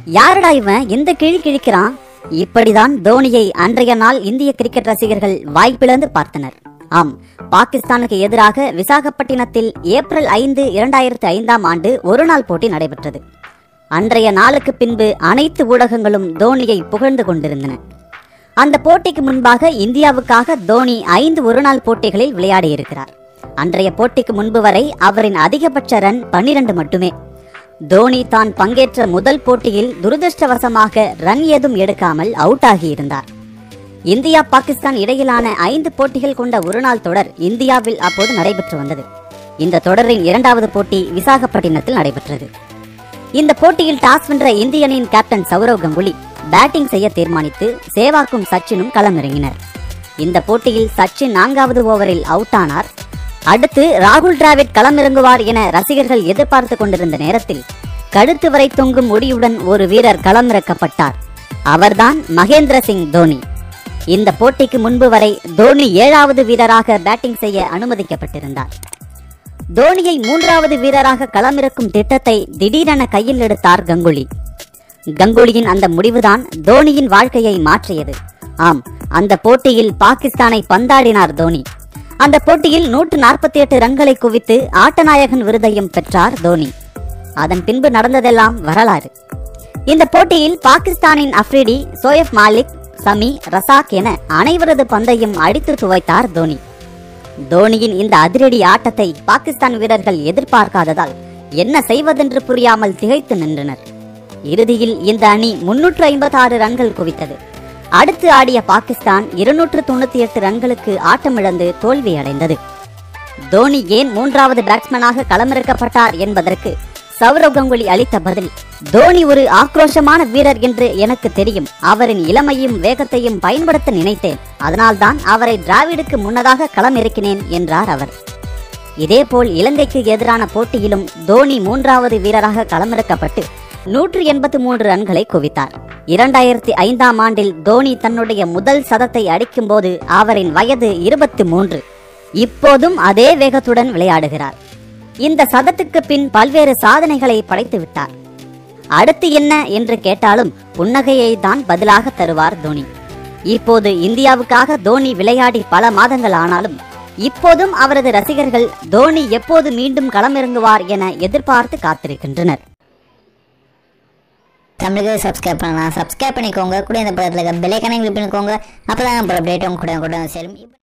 யாரடா இவன் இந்த கிழி கிழிக்கிறான் இப்படிதான் தோனியை அன்றைய நாள் இந்திய கிரிக்கெட் ரசிகர்கள் வாய்ப்பிழந்து பார்த்தனர் ஆம் பாகிஸ்தானுக்கு எதிராக விசாகப்பட்டினத்தில் ஏப்ரல் ஐந்து இரண்டாயிரத்து ஐந்தாம் ஆண்டு ஒருநாள் போட்டி நடைபெற்றது அன்றைய நாளுக்கு பின்பு அனைத்து ஊடகங்களும் தோனியை புகழ்ந்து கொண்டிருந்தன அந்த போட்டிக்கு முன்பாக இந்தியாவுக்காக தோனி ஐந்து ஒருநாள் போட்டிகளில் விளையாடியிருக்கிறார் அன்றைய போட்டிக்கு முன்பு வரை அவரின் அதிகபட்ச ரன் பன்னிரண்டு மட்டுமே தோனி தான் பங்கேற்ற முதல் போட்டியில் துரதிருஷ்டவசமாக ரன் ஏதும் எடுக்காமல் அவுட் ஆகியிருந்தார் இந்தியா பாகிஸ்தான் இடையிலான ஐந்து போட்டிகள் கொண்ட ஒருநாள் தொடர் இந்தியாவில் அப்போது நடைபெற்று வந்தது இந்த தொடரின் இரண்டாவது போட்டி விசாகப்பட்டினத்தில் நடைபெற்றது இந்த போட்டியில் டாஸ் வென்ற இந்திய அணியின் கேப்டன் சௌரவ் கங்குலி பேட்டிங் செய்ய தீர்மானித்து சேவாக்கும் சச்சினும் களமிறங்கினர் இந்த போட்டியில் சச்சின் நான்காவது ஓவரில் அவுட் ஆனார் அடுத்து ராகுல் டிராவிட் களமிறங்குவார் என ரசிகர்கள் எதிர்பார்த்து கொண்டிருந்த நேரத்தில் கழுத்து வரை தொங்கும் முடியுடன் ஒரு வீரர் களமிறக்கப்பட்டார் அவர்தான் மகேந்திர சிங் தோனி இந்த போட்டிக்கு முன்பு வரை தோனி ஏழாவது வீரராக பேட்டிங் செய்ய அனுமதிக்கப்பட்டிருந்தார் தோனியை மூன்றாவது வீரராக களமிறக்கும் திட்டத்தை திடீரென கையில் எடுத்தார் கங்குலி கங்குலியின் அந்த முடிவுதான் தோனியின் வாழ்க்கையை மாற்றியது ஆம் அந்த போட்டியில் பாகிஸ்தானை பந்தாடினார் தோனி அந்த போட்டியில் நூற்று நாற்பத்தி எட்டு ரன்களை குவித்து ஆட்டநாயகன் விருதையும் பெற்றார் தோனி அதன் பின்பு நடந்ததெல்லாம் வரலாறு இந்த போட்டியில் பாகிஸ்தானின் அஃப்ரிடி சோயப் மாலிக் சமி ரசாக் என அனைவரது பந்தையும் அடித்து துவைத்தார் தோனி தோனியின் இந்த அதிரடி ஆட்டத்தை பாகிஸ்தான் வீரர்கள் எதிர்பார்க்காததால் என்ன செய்வதென்று புரியாமல் திகைத்து நின்றனர் இறுதியில் இந்த அணி முன்னூற்று ஐம்பத்தாறு ரன்கள் குவித்தது அடுத்து ஆடிய பாகிஸ்தான் இருநூற்று தொண்ணூத்தி எட்டு ரன்களுக்கு ஆட்டமிழந்து தோல்வியடைந்தது தோனி ஏன் மூன்றாவது பேட்ஸ்மேனாக களமிறக்கப்பட்டார் என்பதற்கு சௌரவ் கங்குலி அளித்த பதில் தோனி ஒரு ஆக்ரோஷமான வீரர் என்று எனக்கு தெரியும் அவரின் இளமையும் வேகத்தையும் பயன்படுத்த நினைத்தேன் அதனால்தான் அவரை டிராவிடுக்கு முன்னதாக களமிறக்கினேன் என்றார் அவர் இதேபோல் இலங்கைக்கு எதிரான போட்டியிலும் தோனி மூன்றாவது வீரராக களமிறக்கப்பட்டு நூற்று எண்பத்து மூன்று ரன்களை குவித்தார் இரண்டாயிரத்தி ஐந்தாம் ஆண்டில் தோனி தன்னுடைய முதல் சதத்தை அடிக்கும்போது அவரின் வயது இருபத்தி மூன்று இப்போதும் அதே வேகத்துடன் விளையாடுகிறார் இந்த சதத்துக்கு பின் பல்வேறு சாதனைகளை படைத்து விட்டார் அடுத்து என்ன என்று கேட்டாலும் புன்னகையை தான் பதிலாக தருவார் தோனி இப்போது இந்தியாவுக்காக தோனி விளையாடி பல மாதங்கள் ஆனாலும் இப்போதும் அவரது ரசிகர்கள் தோனி எப்போது மீண்டும் களமிறங்குவார் என எதிர்பார்த்து காத்திருக்கின்றனர் தமிழுக்கு சப்ஸ்கிரைப் பண்ணலாம் சப்ஸ்கிரைப் பண்ணிக்கோங்க கூட இந்த பக்கத்தில் இருக்க பெல்லைக்கனை கிளிக் பண்ணிக்கோங்க அப்போ தான் அப்புறம் அப்டேட் உங்க கூட கூட சேரும்